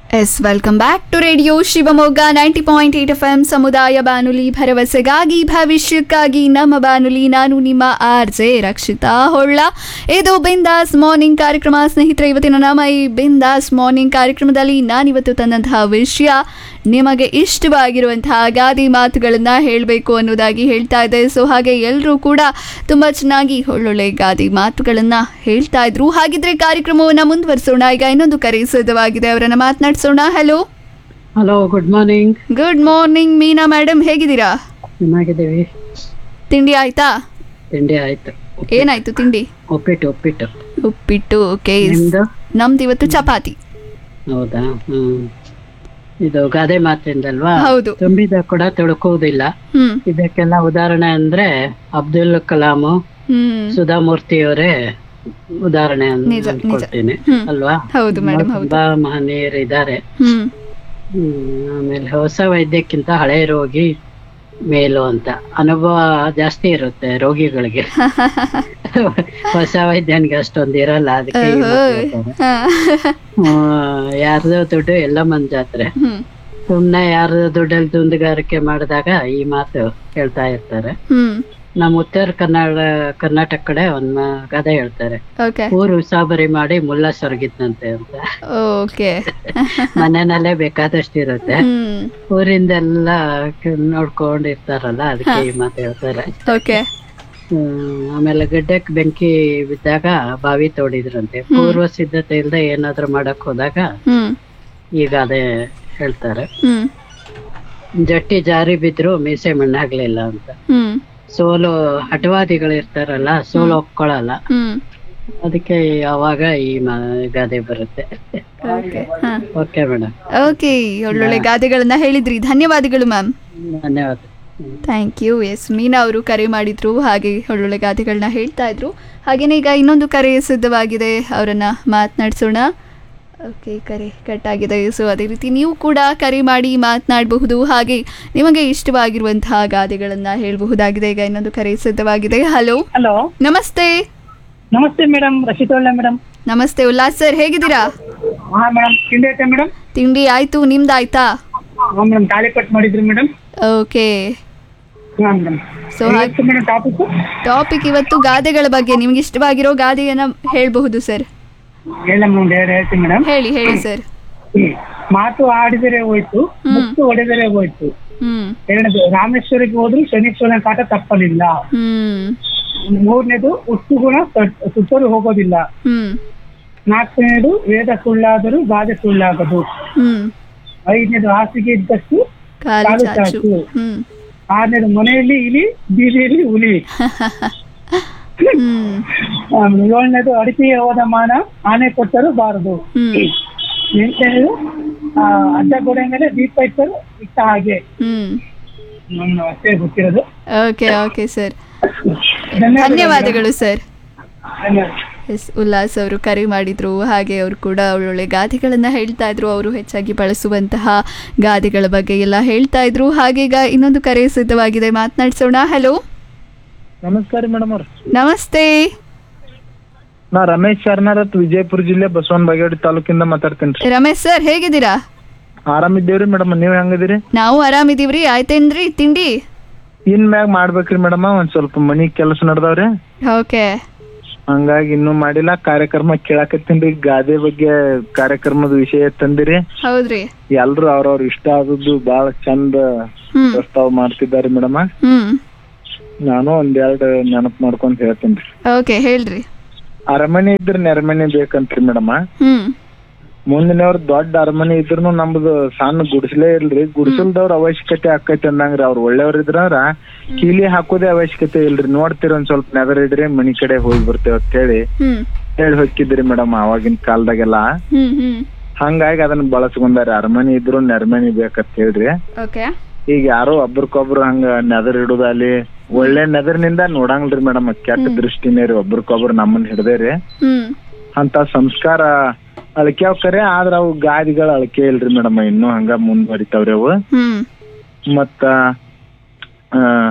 S welcome back to radio Shivamogga ninety point eight F M ಸಮುದಾಯ ಬಾನುಲಿ ಭರವಸೆಗಾಗಿ ಭವಿಷ್ಯಕ್ಕಾಗಿ ನಮ್ಮ ಬಾನುಲಿ ನಾನು ನಿಮ್ಮ ಆರ್ ಜೆ ರಕ್ಷಿತಾ ಹೊಳ್ಳ ಇದು ಬಿಂದಾಸ್ ಮಾರ್ನಿಂಗ್ ಕಾರ್ಯಕ್ರಮ ಸ್ನೇಹಿತರೆ ಇವತ್ತಿನ ನಮ್ಮ ಈ ಬಿಂದಾಸ್ ಮಾರ್ನಿಂಗ್ ಕಾರ್ಯಕ್ರಮದಲ್ಲಿ ನಾನಿವತ್ತು ತಂದಂತಹ ವಿಷಯ ನಿಮಗೆ ಇಷ್ಟವಾಗಿರುವಂತಹ ಗಾದೆ ಮಾತುಗಳನ್ನು ಹೇಳಬೇಕು ಅನ್ನೋದಾಗಿ ಹೇಳ್ತಾ ಇದೆ ಸೊ ಹಾಗೆ ಎಲ್ಲರೂ ಕೂಡ ತುಂಬ ಚೆನ್ನಾಗಿ ಒಳ್ಳೊಳ್ಳೆ ಗಾದೆ ಮಾತುಗಳನ್ನು ಹೇಳ್ತಾ ಇದ್ರು ಹಾಗಿದ್ರೆ ಕಾರ್ಯಕ್ರಮವನ್ನು ಮುಂದುವರಿಸೋಣ ಈಗ ಇನ್ನೊಂದು ಕರೆ ಸಿದ್ಧವಾಗಿದೆ ಅವರನ್ನ ಮಾತನಾಡಿಸೋಣ hello hello good morning good morning Meena madam ಹೇಗಿದ್ದೀರಾ ಚೆನ್ನಾಗಿದ್ದೀವಿ ತಿಂಡಿ ಆಯ್ತಾ ತಿಂಡಿ ಆಯ್ತು ಏನಾಯ್ತು ತಿಂಡಿ ಉಪ್ಪಿಟ್ಟು ಉಪ್ಪಿಟ್ಟು ಉಪ್ಪಿಟ್ಟು ಓಕೆ ನಿಮ್ದು ನಮ್ದು ಇವತ್ತು ಚಪಾತಿ ಹೌದಾ ಹ್ಮ್ ಇದು ಗಾದೆ ಮಾತಿಂದಲ್ವಾ ಹೌದು ತುಂಬಿದ ಕೂಡ ತುಳುಕುವುದಿಲ್ಲ ಹ್ಮ್ ಇದಕ್ಕೆಲ್ಲ ಉದಾಹರಣೆ ಅಂದ್ರೆ ಅಬ್ದುಲ್ ಕಲಾಂ ಹ್ಮ್ ಸುಧಾಮೂರ್ತಿಯವರೇ ಉದಾಹರಣೆ ನಿಜ, ನಿಜ. ಕೊಡ್ತೀನಿ ಹ್ಮ್. ಅಲ್ವಾ ಹೌದು ಮೇಡಮ್ ಹೌದು ತುಂಬಾ ಮಹನೀಯರು ಇದ್ದಾರೆ ಹ್ಮ್ ಹ್ಮ್ ಆಮೇಲೆ ಹೊಸ ವೈದ್ಯಕ್ಕಿಂತ ಹಳೆ ರೋಗಿ ಮೇಲು ಅಂತ ಅನುಭವ ಜಾಸ್ತಿ ಇರುತ್ತೆ ರೋಗಿಗಳಿಗೆ ಹೊಸ ವೈದ್ಯನ್ಗೆ ಅಷ್ಟೊಂದು ಇರಲ್ಲ ಅದಕ್ಕೆ ಈ ಮಾತು ಹೇಳ್ತಾರೆ. ಹಾ. ಹ್ಮ್, ಯಾರ್ದೋ ದುಡ್ಡು ಎಲ್ಲ ಮಂದ್ ಜಾತ್ರೆ ಹ್ಮ್ ಸುಮ್ನೆ ಯಾರ್ದೋ ದುಡ್ಡಲ್ಲಿ ದುಂದುಗಾರಿಕೆ ಮಾಡಿದಾಗ ಈ ಮಾತು ಹೇಳ್ತಾ ಇರ್ತಾರೆ ಹ್ಮ್ ನಮ್ಮ ಉತ್ತರ ಕನ್ನಡ ಕರ್ನಾಟಕ ಕಡೆ ಒಂದ್ ಮಾ- ಗಾದೆ ಹೇಳ್ತಾರೆ ಓಕೆ ಊರು ಉಸಾಬರಿ ಮಾಡಿ ಮುಲ್ಲ ಸೊರಗಿದ್ನಂತೆ ಅಂತ ಓಕೆ ಮನೆಯಲ್ಲೇ ಬೇಕಾದಷ್ಟು ಇರುತ್ತೆ ಹ್ಮ್ ಊರಿಂದೆಲ್ಲ ಕ- ನೋಡ್ಕೊಂಡ್ ಇರ್ತಾರಲ್ಲ ಅದಕ್ಕೆ ಈ ಮಾತು ಹೇಳ್ತಾರೆ ಓಕೆ ಹ್ಮ್, ಆಮೇಲೆ ಗಡ್ಡಕ್ಕೆ ಬೆಂಕಿ ಬಿದ್ದಾಗ ಬಾವಿ ತೋಡಿದ್ರಂತೆ ಪೂರ್ವ ಸಿದ್ಧತೆ ಇಲ್ದೆ ಏನಾದ್ರೂ ಮಾಡಕ್ ಹೋದಾಗ ಹ್ಮ್ ಈಗ ಅದೇ ಹೇಳ್ತಾರೆ ಹ್ಮ್ ಜಟ್ಟಿ ಜಾರಿ ಬಿದ್ರು ಮೀಸೆ ಮಣ್ಣಾಗ್ಲಿಲ್ಲ ಅಂತ ಹ್ಮ್ ಸೋಲು ಹಟವಾದಿಗಳು ಇರ್ತಾರಲ್ಲ ಸೋಲು ಒಪ್ಕೊಳಲ್ಲ ಹ್ಮ್ ಅದಕ್ಕೆ ಅವಾಗ ಈ ಮ- ಗಾದೆ ಬರುತ್ತೆ ಓಕೆ ಹಾ ಓಕೆ ಮೇಡಮ್ ಓಕೆ ಒಳ್ಳೊಳ್ಳೆ ಗಾದೆಗಳನ್ನ ಹೇಳಿದ್ರಿ ಧನ್ಯವಾದಗಳು ಮ್ಯಾಮ್ ಧನ್ಯವಾದ hmm. Thank you yes Meena ಅವರು ಕರೆ ಮಾಡಿದ್ರು ಹಾಗೆ ಒಳ್ಳೊಳ್ಳೆ ಗಾದೆಗಳನ್ನ ಹೇಳ್ತಾ ಇದ್ರು ಹಾಗೇನೆ ಈಗ ಇನ್ನೊಂದು ಕರೆ ಸಿದ್ಧವಾಗಿದೆ ಅವರನ್ನ ಮಾತನಾಡಿಸೋಣ ಓಕೆ ಕರೆ ಕಟ್ ಆಗಿದೆ ಸೊ ಅದೇ ರೀತಿ ನೀವು ಕೂಡ ಕರೆ ಮಾಡಿ ಮಾತನಾಡಬಹುದು ಹಾಗೆ ನಿಮಗೆ ಇಷ್ಟವಾಗಿರುವಂತಹ ಗಾದೆಗಳನ್ನು ಹೇಳಬಹುದಾಗಿದೆ ಈಗ ಇನ್ನೊಂದು ಕರೆ ಸಿದ್ಧವಾಗಿದೆ ಹಲೋ ಹಲೋ ನಮಸ್ತೆ ನಮಸ್ತೆ ಮೇಡಮ್ ರಶೀದ್ ಒಳ್ಳೆ ಮೇಡಮ್ ನಮಸ್ತೆ ಉಲ್ಲಾಸ್ ಸರ್ ಹೇಗಿದ್ದೀರಾ ಹಾ ಮೇಡಮ್ ತಿಂಡಿ ಆಯ್ತಾ ಮೇಡಮ್ ತಿಂಡಿ ಆಯ್ತು ನಿಮ್ದಾಯ್ತಾ ಹಾ ಮೇಡಮ್ ತಾಳಿ ಕಟ್ ಮಾಡಿದ್ರಿ ಮೇಡಮ್ ಓಕೆ ಹಾ ಮೇಡಮ್ ಸೊ ಹಾಗೆ ಮೇಡಮ್ ಟಾಪಿಕ್ ಟಾಪಿಕ್ ಇವತ್ತು ಗಾದೆಗಳ ಬಗ್ಗೆ ನಿಮ್ಗೆ ಇಷ್ಟವಾಗಿರೋ ಗಾದೆಯನ್ನ ಹೇಳಬಹುದು ಸರ್ ಹೇಳ ಮೇಡಮ್ ಎರಡು ಹೇಳ್ತೀನಿ ಮೇಡಮ್ ಹೇಳಿ ಹೇಳಿ ಸರ್ ಮಾತು ಆಡಿದರೆ ಹೋಯ್ತು ಮುತ್ತು ಹೊಡೆದರೆ ಹೋಯ್ತು ಹ್ಮ್ ಎರಡನೇದು ರಾಮೇಶ್ವರಿಗೆ ಹೋದ್ರು ಶನೀಶ್ವರನ ಕಾಟ ತಪ್ಪಲಿಲ್ಲ ಹ್ಮ್ ಮೂರನೇದು ಉತ್ತು ಗುಣ ಸಟ್- ಸುತ್ತಲು ಹೋಗೋದಿಲ್ಲ ಹ್ಮ್ ನಾಲ್ಕನೇದು ವೇದ ಸುಳ್ಳಾದರೂ ಗಾದೆ ಸುಳ್ಳಾಗದು ಹ್ಮ್ ಐದನೇದು ಹಾಸಿಗೆ ಇದ್ದಷ್ಟು ಕಾಲು ಕಾಲು ಚಾಚು ಚಾಚು. ಹ್ಮ್ ಆರನೇದು ಮನೆಯಲ್ಲಿ ಇಲಿ ಬೀದಿಯಲ್ಲಿ ಹುಲಿ ಹ್ಮ್ ಆಮ್, ಏಳನೇದು ಅಡಿಕೆಗೆ ಹೋದ ಮಾನ ಆನೆ ಕೊಟ್ಟರು ಬಾರದು ಹ್ಮ್ ಎಂಟನೇದು ಆ, ಅಡ್ಡ ಗೋಡೆ ಮೇಲೆ ದೀಪ ಇಟ್ಟರು ಇಟ್ಟ ಹಾಗೆ ಹ್ಮ್ ನಾನು ಅಷ್ಟೇ ಗೊತ್ತಿರೋದು ಓಕೆ ಓಕೆ ಸರ್ ಧನ್ಯವಾದ ಧನ್ಯವಾದಗಳು ಸರ್ ಧನ್ಯವಾದ ಎಸ್ ಉಲ್ಲಾಸ್ ಅವರು ಕರೆ ಮಾಡಿದ್ರು ಹಾಗೆ ಅವರು ಕೂಡ ಒಳ್ಳೊಳ್ಳೆ ಗಾದೆಗಳನ್ನು ಹೇಳ್ತಾ ಇದ್ರು ಅವರು ಹೆಚ್ಚಾಗಿ ಬಳಸುವಂತಹ ಗಾದೆಗಳ ಬಗ್ಗೆ ಎಲ್ಲ ಹೇಳ್ತಾ ಇದ್ರು ಹಾಗೆ ಈಗ ಇನ್ನೊಂದು ಕರೆ ಸಿದ್ಧವಾಗಿದೆ ಮಾತನಾಡಿಸೋಣ ಹಲೋ ನಮಸ್ಕಾರ ಮೇಡಮ್ ಅವ್ರ ನಮಸ್ತೆ ನಾ ರಮೇಶ್ ಶರ್ನಾರತ್ ವಿಜಯಪುರ ಜಿಲ್ಲೆ ಬಸವನ ಬಾಗೇವಾಡಿ ತಾಲೂಕಿಂದ ಮಾತಾಡ್ತೇನ್ರಿ ರಮೇಶ್ ಸರ್ ಹೇಗಿದ್ದೀರಾ ಆರಾಮಿದ್ದೇವ್ರಿ ಮೇಡಮ್ ನೀವ್ ಹೆಂಗದಿರಿ ನಾವು ಆರಾಮಿದೀವ್ರಿ ಆಯ್ತೇನ್ರಿ ತಿಂಡಿ ಇನ್ ಮ್ಯಾಗ ಮಾಡ್ಬೇಕ್ರಿ ಮೇಡಮ್ ಒಂದ್ ಸ್ವಲ್ಪ ಮನಿ ಕೆಲಸ ನಡ್ದಾವ್ರಿ ಓಕೆ ಹಂಗಾಗಿ ಇನ್ನೂ ಮಾಡಿಲ್ಲ ಕಾರ್ಯಕ್ರಮ ಕೇಳಾಕತ್ತೀನ್ರಿ ಗಾದೆ ಬಗ್ಗೆ ಕಾರ್ಯಕ್ರಮದ ವಿಷಯ ತಂದಿರಿ ಹೌದ್ರಿ ಎಲ್ರು ಅವ್ರವ್ರ ಇಷ್ಟ ಆದದ್ದು ಬಾಳ ಚಂದ ಹ್ಮ್ ಪ್ರಸ್ತಾವ ಮಾಡ್ತಿದ್ದಾರೆ ಮೇಡಮ್ ಹ್ಮ್ ನಾನು ಒಂದೆರಡು ನೆನಪು ಮಾಡ್ಕೊಂಡ್ ಹೇಳ್ತೇನ್ರಿ ಓಕೆ ಹೇಳ್ರಿ ಅರಮನೆ ಇದ್ರ ನೆರಮನೆ ಬೇಕಂತ್ರಿ ಮೇಡಮ್ ಹ್ಮ್ ಮುಂದಿನವ್ರ ದೊಡ್ಡ ಅರಮನೆ ಇದ್ರೂ ನಮ್ದು ಸಣ್ಣ ಗುಡಿಸಲೇ ಇಲ್ರಿ ಗುಡಿಸಲ್ದವ್ರ ಅವಶ್ಯಕತೆ ಆಕೈತಿ ಅಂದಂಗ್ರಿ ಅವ್ರ ಒಳ್ಳೆಯವ್ರ ಇದ್ರಂದ್ರ ಕೀಲಿ ಹಾಕೋದೇ ಅವಶ್ಯಕತೆ ಇಲ್ರಿ ನೋಡ್ತೀರ ಒಂದ್ ಸ್ವಲ್ಪ ನೆದರ್ ಇಡ್ರಿ ಮನಿ ಕಡೆ ಹೋಗಿ ಬರ್ತೇವ ಅಂತ ಹೇಳಿ ಹ್ಮ್ ಹೇಳಿ ಹೋಗಿದ್ರಿ ಮೇಡಮ್ ಅವಾಗಿನ ಕಾಲದಾಗೆಲ್ಲ ಹ್ಮ್ ಹ್ಮ್ ಹಂಗಾಗಿ ಅದನ್ನ ಬಳಸ್ಕೊಂಡಾರ ಅರಮನೆ ಇದ್ರು ನೆರಮನಿ ಬೇಕಂತ ಹೇಳ್ರಿ ಓಕೆ ಈಗ ಯಾರೋ ಒಬ್ರಿಗೊಬ್ರು ಹಂಗ ನೆದರ್ ಇಡುದಲ್ಲಿ ಒಳ್ಳೆ ನೆದರ್ನಿಂದ ನೋಡಂಗಿಲ್ರಿ ಮೇಡಮ್ ಕೆಟ್ಟ ದೃಷ್ಟಿನೇ ರೀ ಒಬ್ರಿಗೊಬ್ರು ನಮ್ಮನ್ನ ಹಿಡ್ದೇರಿ ಹ್ಮ್ ಅಂತ ಸಂಸ್ಕಾರ ಅಳಕ್ಯಾವ್ ಕರೆ ಆದ್ರ ಅವು ಗಾದಿಗಳ ಅಳಕೆ ಇಲ್ರಿ ಮೇಡಮ್ ಇನ್ನೂ ಹಂಗ ಮುಂದುವರಿತಾವ್ರಿ ಅವು ಹ್ಮ್ ಮತ್ತ ಆ,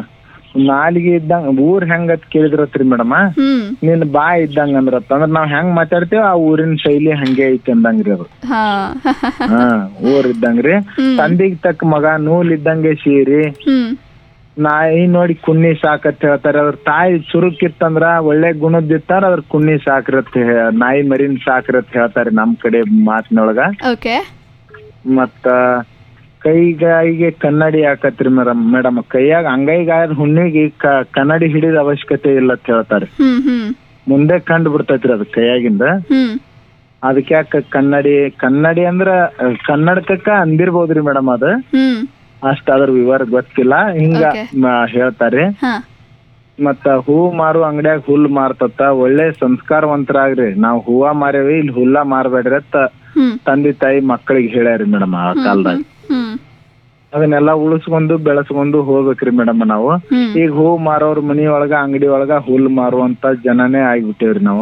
ನಾಲಿಗೆ ಇದ್ದಂಗ ಊರ್ ಹೆಂಗತ್ ಕೇಳಿದ್ರತ್ರಿ ಮೇಡಮ್ ಹ್ಮ್ ನಿನ್ ಬಾ ಇದ್ದಂಗ ಅಂದ್ರತ್ತ ಅಂದ್ರ ನಾವ್ ಹೆಂಗ್ ಮಾತಾಡ್ತೇವ ಆ ಊರಿನ ಶೈಲಿ ಹಂಗೆ ಐತಿ ಅಂದಂಗ್ರಿ ಅದು ಹಾ ಹಾ ಊರ್ ಇದ್ದಂಗ್ರಿ ತಂದಿಗ್ ತಕ್ಕ ಮಗ ನೂಲ್ ಇದ್ದಂಗೆ ಸೀರಿ ಹ್ಮ್ ನಾಯಿ ನೋಡಿ ಕುನ್ನಿ ಸಾಕತ್ ಹೇಳ್ತಾರೆ ಅದ್ರ ತಾಯಿ ಚುರುಕಿತ್ತಂದ್ರ ಒಳ್ಳೆ ಗುಣದಿತ್ತಾರ ಅದ್ರ ಕುನ್ನಿ ಸಾಕ್ರತ್ ಹೇ- ನಾಯಿ ಮರಿನ್ ಸಾಕ್ರತ್ ಹೇಳ್ತಾರೆ ನಮ್ ಕಡೆ ಮಾತಿನೊಳಗ ಓಕೆ ಮತ್ತ ಕೈಗಾಯಿಗೆ ಕನ್ನಡಿ ಹಾಕತ್ರಿ ಮೇಡಮ್ ಮೇಡಮ್ ಕೈಯಾಗ ಅಂಗೈಗಾಯದ ಹುಣ್ಣಿಗೆ ಕ- ಕನ್ನಡಿ ಹಿಡಿದ ಅವಶ್ಯಕತೆ ಇಲ್ಲ ಅಂತ ಹೇಳ್ತಾರೆ ಹ್ಮ್ ಹ್ಮ್ ಮುಂದೆ ಕಂಡು ಬಿಡ್ತೈತ್ರಿ ಅದ್ ಕೈಯಾಗಿಂದ ಹ್ಮ್ ಅದಕ್ಕೆ ಯಾಕ ಕನ್ನಡಿ ಕನ್ನಡಿ ಅಂದ್ರ ಅಹ್, ಕನ್ನಡಕಕ್ಕ ಅಂದಿರ್ಬೋದ್ರಿ ಮೇಡಮ್ ಅದ ಹ್ಮ್ ಅಷ್ಟ ಅದ್ರ ವಿವರ ಗೊತ್ತಿಲ್ಲ ಹಿಂಗ Okay. ಮ- ಹೇಳ್ತಾರೆ ಹಾ ಮತ್ತ ಹೂ ಮಾರು ಅಂಗಡ್ಯಾಗ ಹುಲ್ ಮಾರ್ತತ್ತ ಒಳ್ಳೆ ಸಂಸ್ಕಾರವಂತರಾಗ್ರಿ ನಾವ್ ಹೂವ ಮಾರೇವಿ ಇಲ್ಲಿ ಹುಲ್ಲ ಮಾರ್ಬೇಡ್ರಿ ಅಂತ ಹ್ಮ್ ತಂದೆ ತಾಯಿ ಮಕ್ಕಳಿಗೆ ಹೇಳ್ಯಾರಿ ಮೇಡಮ್ ಆ ಕಾಲದಾಗ ಹ್ಮ್ ಅದನ್ನೆಲ್ಲ ಉಳಿಸ್ಕೊಂಡು ಬೆಳೆಸ್ಕೊಂಡು ಹೋಗ್ಬೇಕ್ರಿ ಮೇಡಮ್ ನಾವು ಹ್ಮ್ ಈಗ ಹೂ ಮಾರೋರ್ ಮನಿ ಒಳಗ ಅಂಗಡಿ ಒಳಗ ಹುಲ್ ಮಾರುವಂತ ಜನನೇ ಆಗ್ಬಿಟ್ಟೇವ್ರಿ ನಾವು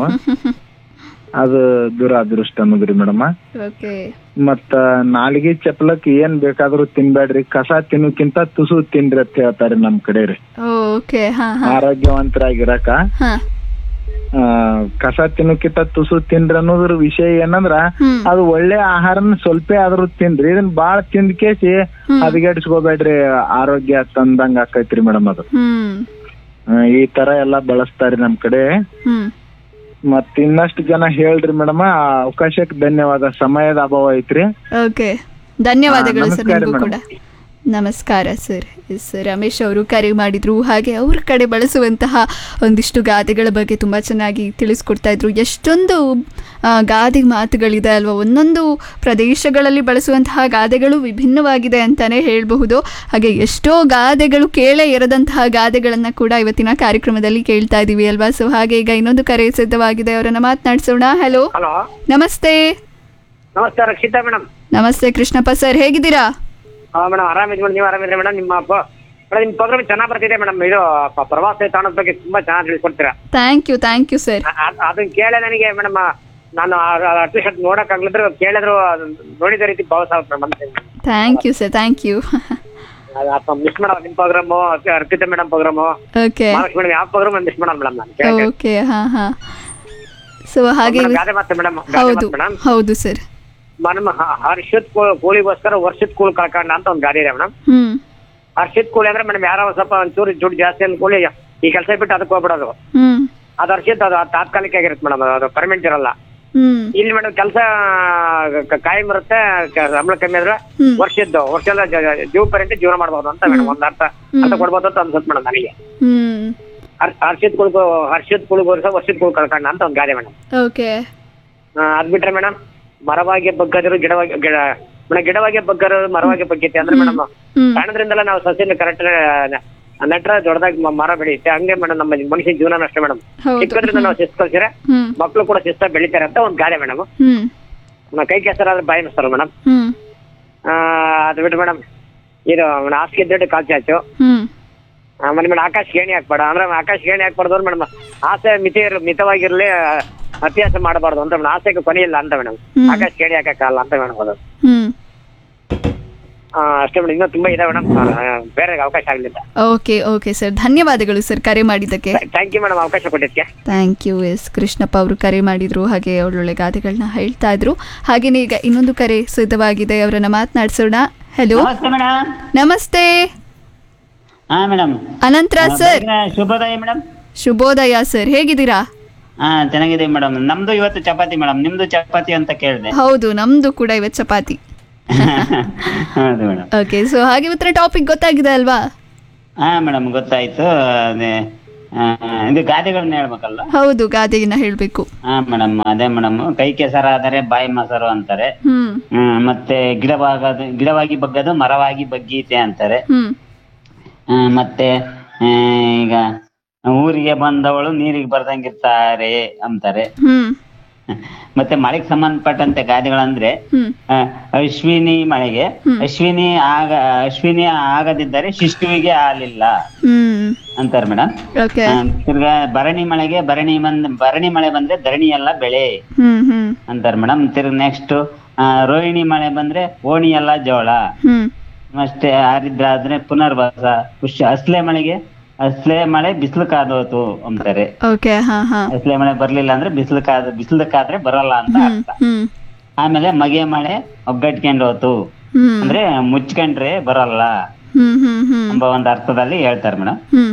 ಅದು ದುರಾದೃಷ್ಟ ಅನ್ನೋದ್ರಿ ಮೇಡಮ್ ಓಕೆ ಮತ್ತ ನಾಲ್ಗಿ ಚಪ್ಲಕ್ ಏನ್ ಬೇಕಾದ್ರೂ ತಿನ್ಬೇಡ್ರಿ ಕಸ ತಿನ್ನೋಕ್ಕಿಂತ ತುಸು ತಿನ್ರಿ ಅಂತ ಹೇಳ್ತಾರೆ ನಮ್ ಕಡೆ ರೀ ಓಕೆ ಹಾ ಹಾ ಆರೋಗ್ಯವಂತರಾಗಿರಕ ಹಾ ಆ, ಕಸ ತಿನ್ನೋಕ್ಕಿಂತ ತುಸು ತಿನ್ರಿ ಅನ್ನೋದ್ರ ವಿಷಯ ಏನಂದ್ರ ಹ್ಮ್ ಅದು ಒಳ್ಳೆ ಆಹಾರನ ಸ್ವಲ್ಪ ಆದ್ರೂ ತಿನ್ರಿ ಇದನ್ ಬಾಳ ತಿಂದ್ ಕೇಸಿ ಹದಗೆಡ್ಸ್ಕೋಬೇಡ್ರಿ ಆರೋಗ್ಯ ತಂದಂಗ ಆಕೈತ್ರಿ ಮೇಡಮ್ ಅದು ಹ್ಮ್ ಆ, ಈ ತರ ಎಲ್ಲಾ ಬಳಸ್ತಾರಿ ನಮ್ ಕಡೆ ಹ್ಮ್ ಮತ್ ಇನ್ನಷ್ಟು ಜನ ಹೇಳ್ರಿ ಮೇಡಮ್ ಆ ಅವಕಾಶಕ್ಕೆ ಧನ್ಯವಾದ ಸಮಯದ ಅಭಾವ ಐತ್ರಿ ಓಕೆ ಧನ್ಯವಾದಗಳು ಹಾ, ಸರ್ ನಮಸ್ಕಾರ ನಿಮಗೂ ಕೂಡ ನಮಸ್ಕಾರ ಸರ್ ಎಸ್ ರಮೇಶ್ ಅವರು ಕರೆ ಮಾಡಿದ್ರು ಹಾಗೆ ಅವ್ರ ಕಡೆ ಬಳಸುವಂತಹ ಒಂದಿಷ್ಟು ಗಾದೆಗಳ ಬಗ್ಗೆ ತುಂಬ ಚೆನ್ನಾಗಿ ತಿಳಿಸ್ಕೊಡ್ತಾ ಇದ್ರು ಎಷ್ಟೊಂದು ಆ, ಗಾದೆ ಮಾತುಗಳಿದೆ ಅಲ್ವಾ ಒಂದೊಂದು ಪ್ರದೇಶಗಳಲ್ಲಿ ಬಳಸುವಂತಹ ಗಾದೆಗಳು ವಿಭಿನ್ನವಾಗಿದೆ ಅಂತಲೇ ಹೇಳಬಹುದು ಹಾಗೆ ಎಷ್ಟೋ ಗಾದೆಗಳು ಕೇಳೇ ಇರದಂತಹ ಗಾದೆಗಳನ್ನು ಕೂಡ ಇವತ್ತಿನ ಕಾರ್ಯಕ್ರಮದಲ್ಲಿ ಕೇಳ್ತಾ ಇದ್ದೀವಿ ಅಲ್ವಾ ಸೊ ಹಾಗೆ ಈಗ ಇನ್ನೊಂದು ಕರೆ ಸಿದ್ಧವಾಗಿದೆ ಅವರನ್ನು ಮಾತನಾಡಿಸೋಣ ಹಲೋ ಹಲೋ ನಮಸ್ತೆ ನಮಸ್ತೆ ರಕ್ಷಿತಾ ಮೇಡಮ್ ನಮಸ್ತೆ ಕೃಷ್ಣಪ್ಪ ಸರ್ ಹೇಗಿದ್ದೀರಾ ಹಾ ಮೇಡಮ್ ಆರಾಮಿದ್ ಮೇಡಮ್ ನೀವು ಆರಾಮಿದ್ರೆ ಮೇಡಮ್ ನಿಮ್ಮ ಪ- ಮೇಡಮ್ ನಿಮ್ಮ ಪ್ರೋಗ್ರಾಮ್ ಚೆನ್ನಾಗಿ ಬರ್ತಿದೆ ಮೇಡಮ್ ಇದು ಪ- ಪ್ರವಾಸ ತಾಣದ ಬಗ್ಗೆ ತುಂಬಾ ಚೆನ್ನಾಗಿ ತಿಳಿಸ್ಕೊಡ್ತೀರಾ thank you thank you sir ಅ- ಅ- ಅದನ್ನ ಕೇಳೇ ನನಗೆ ಮೇಡಮ್ ನಾನು ಅಟ್ಲೀಸ್ಟ್ ನೋಡಕ್ ಆಗ್ಲಿದ್ರು ಕೇಳಿದ್ರು ಅದನ್ನ ನೋಡಿದ ರೀತಿ ಭಾವ madam thank you sir thank you miss ಮಾಡೋ ನಿಮ್ಮ programme Arpita madam programme okay Mahalakshmi madam ಯಾವ ಪ್ರೋಗ್ರಾಮ್ ಮಿಸ್ ಮಾಡಲ್ಲ ಮೇಡಮ್ ನಾನು ಕೇಳ್ತೇನೆ. ಓಕೆ ಹಾಂ ಹಾಂ ಸೊ ಹಾಗೆ ಮೇಡಮ್, ಗಾದೆ ಮಾತು ಮೇಡಮ್ ಹೌದು ಮೇಡಮ್ ಹೌದು ಸರ್ ಮೇಡಮ್ ಹರ್ಷದ್ ಕೂಲಿಗೋಸ್ಕರ ವರ್ಷದ ಕೂಲಿ ಕಳ್ಕೊಂಡ ಅಂತ ಒಂದು ಗಾದೆ ಇದೆ ಮೇಡಮ್ ಹ್ಞೂ ಹರ್ಷದ್ ಕೂಲಿ ಅಂದ್ರೆ ಮೇಡಮ್ ಯಾರೋ ಒಂದ್ ಸ್ವಲ್ಪ ಒಂಚೂರು ದುಡ್ಡು ಜಾಸ್ತಿ ಅಂತ ಕೂಲಿ ಈ ಕೆಲಸ ಬಿಟ್ಟು ಅದಕ್ಕೆ ಹೋಗ್ಬಿಡೋದು ಹ್ಞೂ ಅದು ಹರ್ಷದ್ ಅದು ತಾತ್ಕಾಲಿಕ ಆಗಿರುತ್ತೆ ಮೇಡಮ್ ಅದು ಪರ್ಮನೆಂಟ್ ಇರಲ್ಲ ಹ್ಞೂ ಇಲ್ಲಿ ಮೇಡಮ್ ಕೆಲಸ ಕಾಯಂ ಇರುತ್ತೆ ಕ- ಸಂಬಳ ಕಮ್ಮಿ ಆದ್ರೆ ಹ್ಮ್. ವರ್ಷದ್ದು ವರ್ಷದ ಜ- ಜ- ಜೀವ ಪರ್ಯಂತ ಜೀವನ ಮಾಡ್ಬೋದು ಅಂತ ಮೇಡಮ್ ಒಂದ್ ಅರ್ಥ ಅರ್ಥ ಕೊಡ್ಬೋದು ಅಂತ ಅನ್ಸುತ್ತೆ ಮೇಡಮ್ ನನಗೆ ಹ್ಞೂ ಹರ್- ಹರ್ಷದ್ ಕುಳ್ಕೊ ಹರ್ಷದ್ ಕುಳ್ಗೋರ್ಸ ವರ್ಷದ ಕುಳ್ ಕಳ್ಕೊಂಡ ಅಂತ ಒಂದ್ ಗಾದೆ ಮೇಡಮ್ ಓಕೆ ಅದ್ ಬಿಟ್ರೆ ಮೇಡಮ್ ಮರವಾಗಿ ಬಗ್ಗದಿರು ಗಿಡವಾಗಿ ಗಿಡ ಮೇಡಮ್ ಗಿಡವಾಗಿ ಬಗ್ಗರು ಮರವಾಗಿ ಬಗ್ಗೈತೆ ಅಂದ್ರೆ ಮೇಡಮ್ ಹ್ಮ್. ಕಾರಣದ್ರಿಂದಲ್ಲ ನಾವು ಸಸ್ಯನ ಕರೆಕ್ಟ್ ನೆಟ್ರ ದೊಡ್ಡದಾಗಿ ಮ- ಮರ ಬೆಳೆಯುತ್ತೆ ಹಂಗೆ ಮೇಡಮ್ ನಮ್ಮ ಮನುಷ್ಯ ಜೀವನ ಅಷ್ಟೇ ಮೇಡಮ್ ಹೌದು. ಚಿಕ್ಕದ್ರಿಂದ ನಾವು ಶಿಸ್ತು ಕಲ್ಸಿದ್ರೆ ಹ್ಞೂ ಮಕ್ಕಳು ಕೂಡ ಶಿಸ್ತ ಬೆಳಿತಾರೆ ಅಂತ ಒಂದ್ ಗಾದೆ ಮೇಡಮ್ ಹ್ಞೂ ಕೈ ಕೆಸರಾದ್ರೆ ಬಾಯಿ ಮಿಸ್ತಾರ ಮೇಡಮ್ ಹ್ಞೂ ಅದು ಬಿಟ್ಟು ಮೇಡಮ್ ಇದು ಹಾಸಿಗೆ ದುಡ್ಡು ಕಾಲ್ ಚಾಚು ಹ್ಞೂ ಆಮೇಲೆ ಮೇಡಮ್ ಆಕಾಶ ಗೇಣಿ ಹಾಕ್ಬೇಡ ಅಂದ್ರೆ ಆಕಾಶ ಗೇಣಿ ಹಾಕ್ಬಾರ್ದು ಮೇಡಮ್ ಆಸೆ ಮಿತಿ ಇರ್ ಮಿತವಾಗಿರ್ಲಿ ಅತ್ಯಾಸ ಮಾಡಬಾರ್ದು ಅಂತ ಮೇಡಮ್ ಆಸೆಗೆ ಕೊನೆ ಇಲ್ಲ ಅಂತ ಮೇಡಮ್ ಹ್ಮ್. ಆಕಾಶ ಗೇಣಿ ಹಾಕಕ್ಕಾಗಲ್ಲ ಅಂತ ಮೇಡಮ್ ಅದು ಹ್ಞೂ ಆ, ಅಷ್ಟೇ ಮೇಡಮ್ ಇನ್ನೂ ತುಂಬಾ ಇದೆ ಮೇಡಮ್ ಬೇರೆ ಅವಕಾಶ ಆಗಲಿಲ್ಲ ಓಕೆ ಓಕೆ ಸರ್ ಧನ್ಯವಾದಗಳು ಸರ್ ಕರೆ ಮಾಡಿದ್ದಕ್ಕೆ ಥ್ಯಾಂಕ್ ಯು ಮೇಡಮ್ ಅವಕಾಶ ಕೊಟ್ಟಿದ್ದಕ್ಕೆ ಥ್ಯಾಂಕ್ ಯು ಎಸ್ ಕೃಷ್ಣಪ್ಪ ಅವರು ಕರೆ ಮಾಡಿದ್ರು ಹಾಗೆ ಒಳ್ಳೊಳ್ಳೆ ಗಾದೆಗಳನ್ನ ಹೇಳ್ತಾ ಇದ್ರು ಹಾಗೆಯೇ ಈಗ ಇನ್ನೊಂದು ಕರೆ ಸಿದ್ಧವಾಗಿದೆ ಅವರನ್ನ ಮಾತನಾಡಿಸೋಣ ಹಲೋ ನಮಸ್ತೆ ಮೇಡಮ್ ನಮಸ್ತೆ ಹಾ ಮೇಡಮ್ ಅನಂತರ ಸರ್ ಶುಭೋದಯ ಮೇಡಮ್ ಶುಭೋದಯ ಸರ್ ಹೇಗಿದ್ದೀರಾ ಹಾ ಚೆನ್ನಾಗಿದೆ ಮೇಡಮ್ ನಮ್ದು ಇವತ್ತು ಚಪಾತಿ ಮೇಡಮ್ ನಿಮ್ದು ಚಪಾತಿ ಅಂತ ಕೇಳಿದೆ ಹೌದು ನಮ್ದು ಕೂಡ ಇವತ್ತು ಚಪಾತಿ ಹೌದು ಮೇಡಮ್ ಓಕೆ ಸೊ ಹಾಗೆ ಇವತ್ತಿನ ಟಾಪಿಕ್ ಗೊತ್ತಾಗಿದೆ ಅಲ್ವಾ ಹಾ ಮೇಡಮ್ ಗೊತ್ತಾಯ್ತು ಅದೇ ಆ, ಇದು ಗಾದೆಗಳನ್ನ ಹೇಳ್ಬೇಕಲ್ಲ ಹೌದು ಗಾದೆಯನ್ನ ಹೇಳಬೇಕು ಹಾ ಮೇಡಮ್ ಅದೇ ಮೇಡಮ್ ಕೈ ಕೆಸರಾದರೆ ಬಾಯಿ ಮೊಸರು ಅಂತಾರೆ ಹ್ಮ್ ಹ್ಮ್ ಮತ್ತೆ ಗಿಡವಾಗದು ಗಿಡವಾಗಿ ಬಗ್ಗದು ಮರವಾಗಿ ಬಗ್ಗೀತೆ ಅಂತಾರೆ ಹ್ಮ್ ಆ, ಮತ್ತೆ ಆ, ಈಗ ಊರಿಗೆ ಬಂದವಳು ನೀರಿಗೆ ಬರ್ದಂಗಿರ್ತಾರೆ ಅಂತಾರೆ ಹ್ಮ್ ಮತ್ತೆ ಮಳೆಗೆ ಸಂಬಂಧಪಟ್ಟಂತೆ ಗಾದೆಗಳಂದ್ರೆ ಹ್ಮ್ ಆ, ಅಶ್ವಿನಿ ಮಳೆಗೆ ಅಶ್ವಿನಿ ಆಗ ಅಶ್ವಿನಿ ಆಗದಿದ್ದರೆ ಶಿಶುವಿಗೆ ಹಾಲಿಲ್ಲ ಹ್ಮ್ ಅಂತಾರೆ ಮೇಡಮ್ ಓಕೆ ತಿರ್ಗಾ ಭರಣಿ ಮಳೆಗೆ ಭರಣಿ ಬಂದ್ ಭರಣಿ ಮಳೆ ಬಂದ್ರೆ ಧರಣಿ ಎಲ್ಲ ಬೆಳೆ ಹ್ಮ್ ಹ್ಮ್ ಅಂತಾರೆ ಮೇಡಮ್ ತಿರ್ಗ ನೆಕ್ಸ್ಟ್ ರೋಹಿಣಿ ಮಳೆ ಬಂದ್ರೆ ಓಣಿ ಎಲ್ಲ ಜೋಳ ಹ್ಮ್ ಮತ್ತೆ ಆರಿದ್ರ ಆದ್ರೆ ಪುನರ್ವಾಸ ಪುಷ್ಯ ಅಸ್ಲೆ ಮಳೆಗೆ ಅಸಲೆ ಮಳೆ ಬಿಸಿಲು ಕಾದೋತು ಅಂತಾರೆ ಓಕೆ ಹಾ ಹಾ ಅಸಲೆ ಮಳೆ ಬರ್ಲಿಲ್ಲ ಅಂದ್ರೆ ಬಿಸಿಲು ಕಾದ ಬಿಸಿಲು ಕಾದ್ರೆ ಬರಲ್ಲ ಅಂತ ಹ್ಮ್ ಅರ್ಥ ಹ್ಮ್ ಆಮೇಲೆ ಮಗೆ ಮಳೆ ಒಗ್ಗಟ್ಕೊಂಡು ಹೋತು ಹ್ಮ್ ಅಂದ್ರೆ ಮುಚ್ಕೊಂಡ್ರೆ ಬರಲ್ಲ ಹ್ಮ್ ಹ್ಮ್ ಹ್ಮ್ ಎಂಬ ಒಂದು ಅರ್ಥದಲ್ಲಿ ಹೇಳ್ತಾರೆ ಮೇಡಮ್ ಹ್ಮ್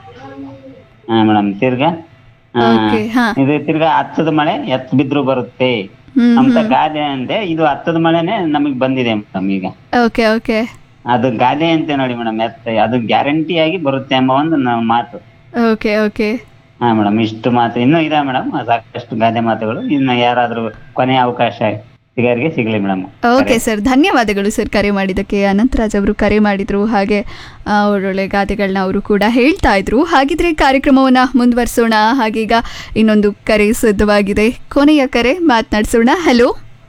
ಹಾ ಮೇಡಮ್ ತಿರ್ಗಾ ಆ, ಓಕೆ ಹಾ ಇದು ತಿರ್ಗಾ ಹತ್ತದ ಮಳೆ ಎತ್ ಬಿದ್ರು ಬರುತ್ತೆ ಹ್ಮ್ ಅಂತ ಗಾದೆ ಅಂದೆ ಇದು ಹತ್ತದ ಮಳೆನೆ ನಮಗ್ ಬಂದಿದೆ ಮೇಡಮ್ ಈಗ ಓಕೆ ಓಕೆ ಅದು ಗಾದೆ ಅಂತ ನೋಡಿ ಮೇಡಮ್ ಎತ್ತ ಅದು ಗ್ಯಾರಂಟಿ ಆಗಿ ಬರುತ್ತೆ ಎಂಬ ಒಂದು ನ- ಮಾತು ಓಕೆ ಓಕೆ ಹಾ ಮೇಡಮ್ ಇಷ್ಟು ಮಾತು ಇನ್ನೂ ಇದೆ ಮೇಡಮ್ ಸಾಕಷ್ಟು ಗಾದೆ ಮಾತುಗಳು ಇನ್ನು ಯಾರಾದ್ರೂ ಕೊನೆಯ ಅವಕಾಶ ಸಿಗರಿಗೆ ಸಿಗ್ಲಿ ಮೇಡಮ್ ಓಕೆ ಸರ್ ಧನ್ಯವಾದಗಳು ಸರ್ ಕರೆ ಮಾಡಿದ್ದಕ್ಕೆ ಅನಂತರಾಜ್ ಅವರು ಕರೆ ಮಾಡಿದ್ರು ಹಾಗೆ ಆ, ಒಳ್ಳೊಳ್ಳೆ ಗಾದೆಗಳನ್ನ ಅವರು ಕೂಡ ಹೇಳ್ತಾ ಇದ್ರು ಹಾಗಿದ್ರೆ ಕಾರ್ಯಕ್ರಮವನ್ನ ಮುಂದುವರಿಸೋಣ ಹಾಗೀಗ ಇನ್ನೊಂದು ಕರೆ ಸಿದ್ಧವಾಗಿದೆ ಕೊನೆಯ ಕರೆ ಮಾತನಾಡಿಸೋಣ ಹಲೋ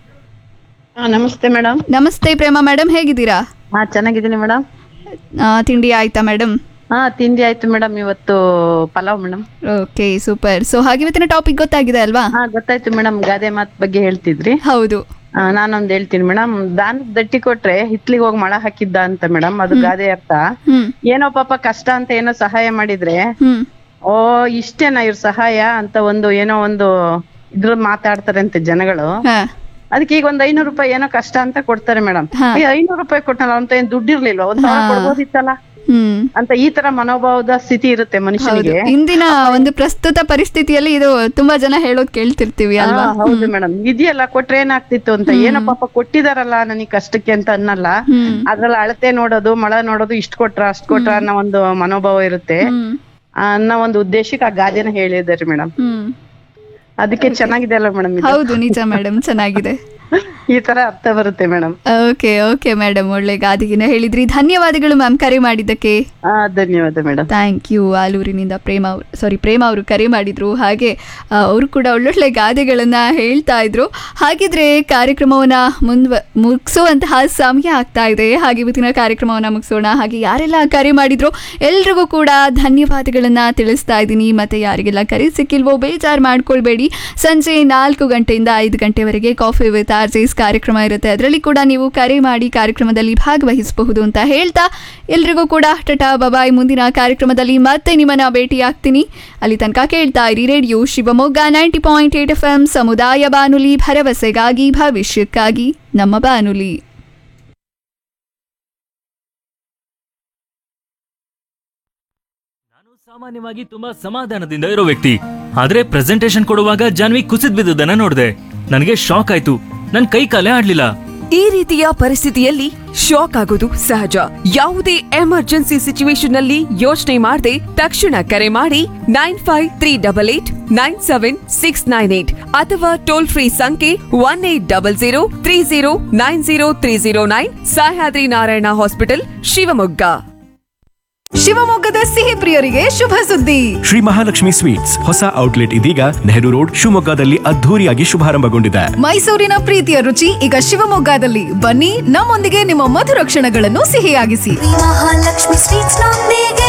ಹಾ ನಮಸ್ತೆ ಮೇಡಮ್ ನಮಸ್ತೆ ಪ್ರೇಮ ಮೇಡಮ್ ಹೇಗಿದ್ದೀರಾ ಹಾ ಚೆನ್ನಾಗಿದ್ದೀನಿ ಮೇಡಮ್ ಆ, ತಿಂಡಿ ಆಯ್ತಾ ಮೇಡಮ್ ಹಾ ತಿಂಡಿ ಆಯ್ತು ಮೇಡಮ್ ಇವತ್ತು pulao madam okay super so ಹಾಗೆ ಇವತ್ತಿನ ಟಾಪಿಕ್ ಗೊತ್ತಾಗಿದೆ ಅಲ್ವಾ ಹಾ ಗೊತ್ತಾಯ್ತು ಮೇಡಮ್ ಗಾದೆ ಮಾತ್ ಬಗ್ಗೆ ಹೇಳ್ತಿದ್ರಿ ಹೌದು ಆ, ನಾನೊಂದ್ ಹೇಳ್ತೀನಿ ಮೇಡಮ್ ದಾನದ ದಟ್ಟಿ ಕೊಟ್ರೆ ಹಿತ್ಲಿಗೆ ಹೋಗಿ ಮಳ ಹಾಕಿದ್ದ ಅಂತ ಮೇಡಮ್ ಅದು ಗಾದೆ ಅರ್ಥ ಹ್ಮ್ ಏನೋ ಪಾಪ ಕಷ್ಟ ಅಂತ ಏನೋ ಸಹಾಯ ಮಾಡಿದ್ರೆ ಹ್ಮ್ ಓ ಇಷ್ಟೇನಾ ಇವ್ರ ಸಹಾಯ ಅಂತ ಒಂದು ಏನೋ ಒಂದು ಇದ್ರ ಮಾತಾಡ್ತಾರೆ ಅಂತೆ ಜನಗಳು ಹಾ ಅದಕ್ಕೆ ಈಗ ಒಂದ್ ಐನೂರು ರೂಪಾಯಿ ಏನೋ ಕಷ್ಟ ಅಂತ ಕೊಡ್ತಾರೆ ಮೇಡಮ್ ಹಾ. ಐನೂರು ರೂಪಾಯಿ ಕೊಟ್ಟಲ್ಲ ಅಂತ ಏನ್ ದುಡ್ಡು ಇರ್ಲಿಲ್ವಾ ಒಂದ್ ಸಾವಿರ ಹಾ. ಕೊಡ್ಬೋದಿತ್ತಲ್ಲ ಹ್ಮ್ ಅಂತ ಈ ತರ ಮನೋಭಾವದ ಸ್ಥಿತಿ ಇರುತ್ತೆ ಹೌದು ಮನುಷ್ಯನಿಗೆ ಇಂದಿನ ಒಂದು ಪ್ರಸ್ತುತ ಪರಿಸ್ಥಿತಿಯಲ್ಲಿ ಇದು ತುಂಬಾ ಜನ ಹೇಳೋದ್ ಕೇಳ್ತಿರ್ತೀವಿ ಅಲ್ವಾ ಹಾ, ಹೌದು ಮೇಡಮ್ ಇದೆಯಲ್ಲ ಕೊಟ್ರೆ ಏನಾಗ್ತಿತ್ತು ಅಂತ ಏನೋ ಪಾಪ ಕೊಟ್ಟಿದಾರಲ್ಲ ನನಗೆ ಕಷ್ಟಕ್ಕೆ ಅಂತ ಅನ್ನಲ್ಲ ಹ್ಮ್ ಅದ್ರಲ್ಲಿ ಅಳತೆ ನೋಡೋದು ಮಳ ನೋಡೋದು ಇಷ್ಟ ಕೊಟ್ರ ಅಷ್ಟ್ ಕೊಟ್ರ ಅನ್ನೋ ಒಂದು ಮನೋಭಾವ ಇರುತ್ತೆ ಹ್ಮ್ ಅನ್ನೋ ಒಂದು ಉದ್ದೇಶಕ್ಕೆ ಆ ಗಾದೆನ ಹೇಳಿದಾರೆ ಮೇಡಮ್ ಹ್ಮ್ ಅದಕ್ಕೆ ಚೆನ್ನಾಗಿದೆ ಅಲ್ಲ ಮೇಡಮ್ ಹೌದು ನಿಜ ಮೇಡಮ್ ಚೆನ್ನಾಗಿದೆ ಈ ತರ ಅರ್ಥ ಬರುತ್ತೆ ಮೇಡಮ್ ಓಕೆ ಓಕೆ ಮೇಡಮ್ ಒಳ್ಳೆ ಗಾದಿಗಿನ ಹೇಳಿದ್ರಿ ಧನ್ಯವಾದಗಳು ಮ್ಯಾಮ್ ಕರೆ ಮಾಡಿದ್ದಕ್ಕೆ ಹಾ ಧನ್ಯವಾದ ಮೇಡಮ್ ಥ್ಯಾಂಕ್ ಯು ಆಲೂರಿನಿಂದ ಪ್ರೇಮ ಅವರು ಸಾರಿ ಪ್ರೇಮ ಅವರು ಕರೆ ಮಾಡಿದ್ರು ಹಾಗೆ ಆ, ಅವರು ಕೂಡ ಒಳ್ಳೊಳ್ಳೆ ಗಾದೆಗಳನ್ನು ಹೇಳ್ತಾ ಇದ್ರು ಹಾಗಿದ್ರೆ ಕಾರ್ಯಕ್ರಮವನ್ನು ಮುಂದ್ವ ಮುಗಿಸುವಂತಹ ಸಮಯ ಆಗ್ತಾ ಇದೆ ಹಾಗೆ ಇವತ್ತಿನ ಕಾರ್ಯಕ್ರಮವನ್ನು ಮುಗಿಸೋಣ ಹಾಗೆ ಯಾರೆಲ್ಲ ಕರೆ ಮಾಡಿದ್ರು ಎಲ್ರಿಗೂ ಕೂಡ ಧನ್ಯವಾದಗಳನ್ನು ತಿಳಿಸ್ತಾ ಇದ್ದೀನಿ ಮತ್ತೆ ಯಾರಿಗೆಲ್ಲ ಕರೆ ಸಿಕ್ಕಿಲ್ವೋ ಬೇಜಾರು ಮಾಡ್ಕೊಳ್ಬೇಡಿ ಸಂಜೆ ನಾಲ್ಕು ಗಂಟೆಯಿಂದ ಐದು ಗಂಟೆವರೆಗೆ ಕಾಫಿ ವಿತ್ ಆರ್ ಜೇಸ್ ಕಾರ್ಯಕ್ರಮ ಇರುತ್ತೆ ಅದರಲ್ಲಿ ಕೂಡ ನೀವು ಕರೆ ಮಾಡಿ ಕಾರ್ಯಕ್ರಮದಲ್ಲಿ ಭಾಗವಹಿಸಬಹುದು ಅಂತ ಹೇಳ್ತಾ ಎಲ್ರಿಗೂ ಕೂಡ ಟಟಾ ಬಬಾಯ್ ಮುಂದಿನ ಕಾರ್ಯಕ್ರಮದಲ್ಲಿ ಮತ್ತೆ ನಿಮ್ಮನ್ನ ಭೇಟಿ ಆಗ್ತೀನಿ ಅಲ್ಲಿ ತನಕ ಕೇಳ್ತಾ ಇರಿ radio Shivamogga ninety point eight F M ಸಮುದಾಯ ಬಾನುಲಿ ಭರವಸೆಗಾಗಿ ಭವಿಷ್ಯಕ್ಕಾಗಿ ನಮ್ಮ ಬಾನುಲಿ ನಾನು ಸಾಮಾನ್ಯವಾಗಿ ತುಂಬಾ ಸಮಾಧಾನದಿಂದ ಇರೋ ವ್ಯಕ್ತಿ ಆದ್ರೆ ಪ್ರೆಸೆಂಟೇಶನ್ ಕೊಡುವಾಗ ಜಾನ್ವಿ ಕುಸಿದ್ ಬಿದ್ದುದನ್ನ ನೋಡಿದೆ ನನಗೆ ಶಾಕ್ ಆಯ್ತು ನನ್ ಕೈ ಕಾಲೇ ಆಡ್ಲಿಲ್ಲ ಈ ರೀತಿಯ ಪರಿಸ್ಥಿತಿಯಲ್ಲಿ ಶಾಕ್ ಆಗೋದು ಸಹಜ ಯಾವುದೇ ಎಮರ್ಜೆನ್ಸಿ ಸಿಚುವೇಶನ್ ನಲ್ಲಿ ಯೋಚನೆ ಮಾಡದೆ ತಕ್ಷಣ ಕರೆ ಮಾಡಿ nine five three double eight nine seven six nine eight ಅಥವಾ ಟೋಲ್ ಫ್ರೀ ಸಂಖ್ಯೆ one eight double zero three zero nine zero three zero nine Sahyadri Narayana hospital Shivamogga ಶಿವಮೊಗ್ಗದ ಸಿಹಿ ಪ್ರಿಯರಿಗೆ ಶುಭ ಸುದ್ದಿ ಶ್ರೀ ಮಹಾಲಕ್ಷ್ಮಿ ಸ್ವೀಟ್ಸ್ ಹೊಸ ಔಟ್ಲೆಟ್ ಇದೀಗ ನೆಹರು ರೋಡ್ ಶಿವಮೊಗ್ಗದಲ್ಲಿ ಅದ್ಧೂರಿಯಾಗಿ ಶುಭಾರಂಭಗೊಂಡಿದೆ ಮೈಸೂರಿನ ಪ್ರೀತಿಯ ರುಚಿ ಈಗ ಶಿವಮೊಗ್ಗದಲ್ಲಿ ಬನ್ನಿ ನಮ್ಮೊಂದಿಗೆ ನಿಮ್ಮ ಮಧುರ ಕ್ಷಣಗಳನ್ನು ಸಿಹಿಯಾಗಿಸಿ ಮಹಾಲಕ್ಷ್ಮಿ ಸ್ವೀಟ್ಸ್ ನೊಂದಿಗೆ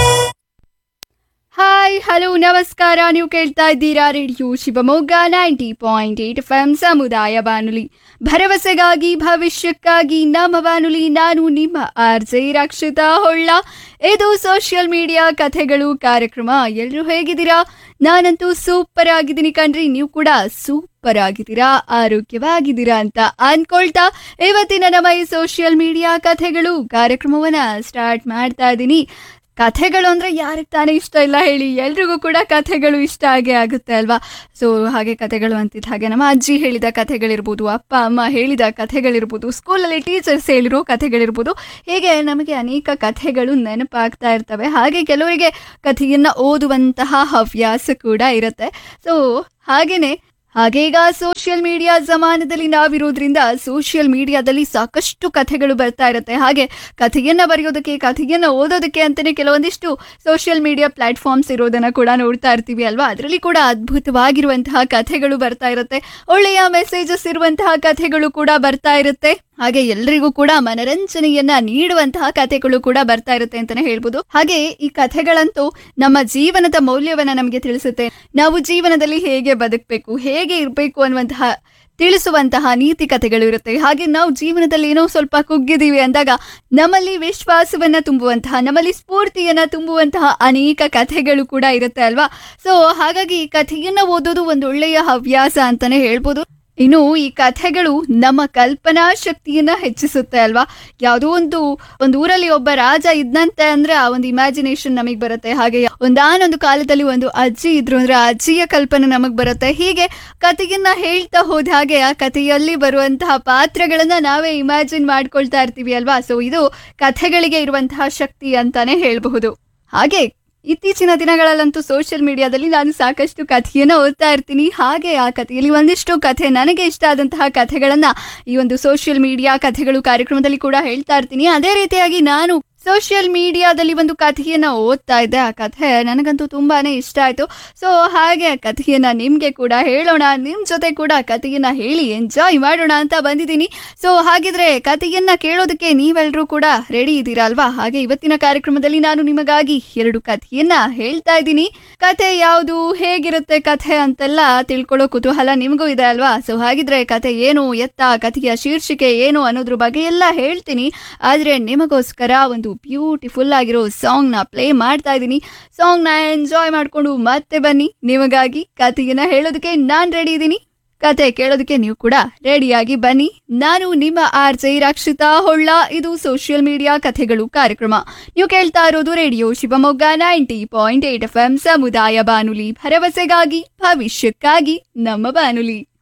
ಹಾಯ್ ಹಲೋ ನಮಸ್ಕಾರ ನೀವು ಕೇಳ್ತಾ ಇದ್ದೀರಾ radio Shivamogga ninety point eight F M ಸಮುದಾಯ ಬಾನುಲಿ ಭರವಸೆಗಾಗಿ ಭವಿಷ್ಯಕ್ಕಾಗಿ ನಮ್ಮ ಬಾನುಲಿ ನಾನು ನಿಮ್ಮ ಆರ್ ಜೆ ರಕ್ಷಿತಾ ಹೊಳ್ಳ ಇದು ಸೋಷಿಯಲ್ ಮೀಡಿಯಾ ಕಥೆಗಳು ಕಾರ್ಯಕ್ರಮ ಎಲ್ಲರೂ ಹೇಗಿದ್ದೀರಾ ನಾನಂತೂ ಸೂಪರ್ ಆಗಿದ್ದೀನಿ ಕಣ್ರಿ ನೀವು ಕೂಡ ಸೂಪರ್ ಆಗಿದ್ದೀರಾ ಆರೋಗ್ಯವಾಗಿದ್ದೀರಾ ಅಂತ ಅನ್ಕೊಳ್ತಾ ಇವತ್ತಿನ ನಮ್ಮ ಈ ಸೋಷಿಯಲ್ ಮೀಡಿಯಾ ಕಥೆಗಳು ಕಾರ್ಯಕ್ರಮವನ್ನ ಸ್ಟಾರ್ಟ್ ಮಾಡ್ತಾ ಇದ್ದೀನಿ ಕಥೆಗಳು ಅಂದರೆ ಯಾರಿಗೆ ತಾನೇ ಇಷ್ಟ ಇಲ್ಲ ಹೇಳಿ ಎಲ್ರಿಗೂ ಕೂಡ ಕಥೆಗಳು ಇಷ್ಟ ಆಗೇ ಆಗುತ್ತೆ ಅಲ್ವಾ ಸೊ ಹಾಗೆ ಕಥೆಗಳು ಅಂತಿದ್ದ ಹಾಗೆ ನಮ್ಮ ಅಜ್ಜಿ ಹೇಳಿದ ಕಥೆಗಳಿರ್ಬೋದು ಅಪ್ಪ ಅಮ್ಮ ಹೇಳಿದ ಕಥೆಗಳಿರ್ಬೋದು ಸ್ಕೂಲಲ್ಲಿ ಟೀಚರ್ಸ್ ಹೇಳಿರೋ ಕಥೆಗಳಿರ್ಬೋದು ಹೀಗೆ ನಮಗೆ ಅನೇಕ ಕಥೆಗಳು ನೆನಪಾಗ್ತಾ ಇರ್ತವೆ ಹಾಗೆ ಕೆಲವರಿಗೆ ಕಥೆಯನ್ನು ಓದುವಂತಹ ಹವ್ಯಾಸ ಕೂಡ ಇರುತ್ತೆ ಸೊ ಹಾಗೇನೆ ಹಾಗೆ ಈಗ ಸೋಷಿಯಲ್ ಮೀಡಿಯಾ ಜಮಾನದಲ್ಲಿ ನಾವಿರೋದ್ರಿಂದ ಸೋಷಿಯಲ್ ಮೀಡಿಯಾದಲ್ಲಿ ಸಾಕಷ್ಟು ಕಥೆಗಳು ಬರ್ತಾ ಇರುತ್ತೆ ಹಾಗೆ ಕಥೆಯನ್ನ ಬರೆಯೋದಕ್ಕೆ ಕಥೆಯನ್ನ ಓದೋದಕ್ಕೆ ಅಂತಾನೆ ಕೆಲವೊಂದಿಷ್ಟು ಸೋಷಿಯಲ್ ಮೀಡಿಯಾ ಪ್ಲಾಟ್ಫಾರ್ಮ್ಸ್ ಇರೋದನ್ನ ಕೂಡ ನೋಡ್ತಾ ಇರ್ತೀವಿ ಅಲ್ವಾ ಅದರಲ್ಲಿ ಕೂಡ ಅದ್ಭುತವಾಗಿರುವಂತಹ ಕಥೆಗಳು ಬರ್ತಾ ಇರುತ್ತೆ ಒಳ್ಳೆಯ ಮೆಸೇಜಸ್ ಇರುವಂತಹ ಕಥೆಗಳು ಕೂಡ ಬರ್ತಾ ಇರುತ್ತೆ ಹಾಗೆ ಎಲ್ರಿಗೂ ಕೂಡ ಮನರಂಜನೆಯನ್ನ ನೀಡುವಂತಹ ಕಥೆಗಳು ಕೂಡ ಬರ್ತಾ ಇರುತ್ತೆ ಅಂತಾನೆ ಹೇಳ್ಬೋದು ಹಾಗೆ ಈ ಕಥೆಗಳಂತೂ ನಮ್ಮ ಜೀವನದ ಮೌಲ್ಯವನ್ನ ನಮಗೆ ತಿಳಿಸುತ್ತೆ ನಾವು ಜೀವನದಲ್ಲಿ ಹೇಗೆ ಬದುಕಬೇಕು ಹೇಗೆ ಇರಬೇಕು ಅನ್ನುವಂತಹ ತಿಳಿಸುವಂತಹ ನೀತಿ ಕಥೆಗಳು ಇರುತ್ತೆ ಹಾಗೆ ನಾವು ಜೀವನದಲ್ಲಿ ಏನೋ ಸ್ವಲ್ಪ ಕುಗ್ಗಿದೀವಿ ಅಂದಾಗ ನಮ್ಮಲ್ಲಿ ವಿಶ್ವಾಸವನ್ನ ತುಂಬುವಂತಹ ನಮ್ಮಲ್ಲಿ ಸ್ಫೂರ್ತಿಯನ್ನ ತುಂಬುವಂತಹ ಅನೇಕ ಕಥೆಗಳು ಕೂಡ ಇರುತ್ತೆ ಅಲ್ವಾ ಸೊ ಹಾಗಾಗಿ ಈ ಕಥೆಯನ್ನ ಓದೋದು ಒಂದು ಒಳ್ಳೆಯ ಹವ್ಯಾಸ ಅಂತಾನೆ ಹೇಳ್ಬೋದು ಇನ್ನು ಈ ಕಥೆಗಳು ನಮ್ಮ ಕಲ್ಪನಾ ಶಕ್ತಿಯನ್ನ ಹೆಚ್ಚಿಸುತ್ತೆ ಅಲ್ವಾ ಯಾವುದೋ ಒಂದು ಒಂದು ಊರಲ್ಲಿ ಒಬ್ಬ ರಾಜ ಇದ್ನಂತೆ ಅಂದ್ರೆ ಆ ಒಂದು ಇಮ್ಯಾಜಿನೇಷನ್ ನಮಗ್ ಬರುತ್ತೆ ಹಾಗೆ ಒಂದಾನೊಂದು ಕಾಲದಲ್ಲಿ ಒಂದು ಅಜ್ಜಿ ಇದ್ರು ಅಂದ್ರೆ ಆ ಅಜ್ಜಿಯ ಕಲ್ಪನೆ ನಮಗ್ ಬರುತ್ತೆ ಹೀಗೆ ಕಥೆಯನ್ನ ಹೇಳ್ತಾ ಹೋದ ಹಾಗೆ ಆ ಕಥೆಯಲ್ಲಿ ಬರುವಂತಹ ಪಾತ್ರಗಳನ್ನ ನಾವೇ ಇಮ್ಯಾಜಿನ್ ಮಾಡ್ಕೊಳ್ತಾ ಇರ್ತೀವಿ ಅಲ್ವಾ ಸೊ ಇದು ಕಥೆಗಳಿಗೆ ಇರುವಂತಹ ಶಕ್ತಿ ಅಂತಾನೆ ಹೇಳಬಹುದು ಹಾಗೆ ಇತ್ತೀಚಿನ ದಿನಗಳಲ್ಲಂತೂ ಸೋಷಿಯಲ್ ಮೀಡಿಯಾದಲ್ಲಿ ನಾನು ಸಾಕಷ್ಟು ಕಥೆಯನ್ನ ಓದ್ತಾ ಇರ್ತೀನಿ ಹಾಗೆ ಆ ಕಥೆಯಲ್ಲಿ ಒಂದಿಷ್ಟು ಕಥೆ ನನಗೆ ಇಷ್ಟ ಆದಂತಹ ಕಥೆಗಳನ್ನ ಈ ಒಂದು ಸೋಷಿಯಲ್ ಮೀಡಿಯಾ ಕಥೆಗಳು ಕಾರ್ಯಕ್ರಮದಲ್ಲಿ ಕೂಡ ಹೇಳ್ತಾ ಇರ್ತೀನಿ ಅದೇ ರೀತಿಯಾಗಿ ನಾನು ಸೋಷಿಯಲ್ ಮೀಡಿಯಾದಲ್ಲಿ ಒಂದು ಕಥೆಯನ್ನ ಓದ್ತಾ ಇದ್ದೆ ಆ ಕಥೆ ನನಗಂತೂ ತುಂಬಾನೇ ಇಷ್ಟ ಆಯ್ತು ಸೊ ಹಾಗೆ ಆ ಕಥೆಯನ್ನ ನಿಮ್ಗೆ ಕೂಡ ಹೇಳೋಣ ನಿಮ್ ಜೊತೆ ಕೂಡ ಕಥೆಯನ್ನ ಹೇಳಿ ಎಂಜಾಯ್ ಮಾಡೋಣ ಅಂತ ಬಂದಿದ್ದೀನಿ ಸೊ ಹಾಗಿದ್ರೆ ಕಥೆಯನ್ನ ಕೇಳೋದಕ್ಕೆ ನೀವೆಲ್ಲರೂ ಕೂಡ ರೆಡಿ ಇದ್ದೀರಾ ಅಲ್ವಾ ಹಾಗೆ ಇವತ್ತಿನ ಕಾರ್ಯಕ್ರಮದಲ್ಲಿ ನಾನು ನಿಮಗಾಗಿ ಎರಡು ಕಥೆಯನ್ನ ಹೇಳ್ತಾ ಇದ್ದೀನಿ ಕಥೆ ಯಾವುದು ಹೇಗಿರುತ್ತೆ ಕಥೆ ಅಂತೆಲ್ಲ ತಿಳ್ಕೊಳ್ಳೋ ಕುತೂಹಲ ನಿಮಗೂ ಇದೆ ಅಲ್ವಾ ಸೊ ಹಾಗಿದ್ರೆ ಕಥೆ ಏನು ಎತ್ತ ಕಥೆಯ ಶೀರ್ಷಿಕೆ ಏನು ಅನ್ನೋದ್ರ ಬಗ್ಗೆ ಎಲ್ಲ ಹೇಳ್ತೀನಿ ಆದ್ರೆ ನಿಮಗೋಸ್ಕರ ಒಂದು ಬ್ಯೂಟಿಫುಲ್ ಆಗಿರೋ ಸಾಂಗ್ ನ ಪ್ಲೇ ಮಾಡ್ತಾ ಇದ್ದೀನಿ ಸಾಂಗ್ ನ ಎಂಜಾಯ್ ಮಾಡ್ಕೊಂಡು ಮತ್ತೆ ಬನ್ನಿ ನಿಮಗಾಗಿ ಕಥೆಯನ್ನ ಹೇಳೋದಕ್ಕೆ ನಾನ್ ರೆಡಿ ಇದ್ದೀನಿ ಕತೆ ಕೇಳೋದಕ್ಕೆ ನೀವು ಕೂಡ ರೆಡಿಯಾಗಿ ಬನ್ನಿ ನಾನು ನಿಮ್ಮ ಆರ್ ಜೆ ರಕ್ಷಿತಾ ಹೊಳ್ಳ ಇದು ಸೋಷಿಯಲ್ ಮೀಡಿಯಾ ಕಥೆಗಳು ಕಾರ್ಯಕ್ರಮ ನೀವು ಕೇಳ್ತಾ ಇರೋದು radio Shivamogga ninety point eight F M ಸಮುದಾಯ ಬಾನುಲಿ ಭರವಸೆಗಾಗಿ ಭವಿಷ್ಯಕ್ಕಾಗಿ ನಮ್ಮ ಬಾನುಲಿ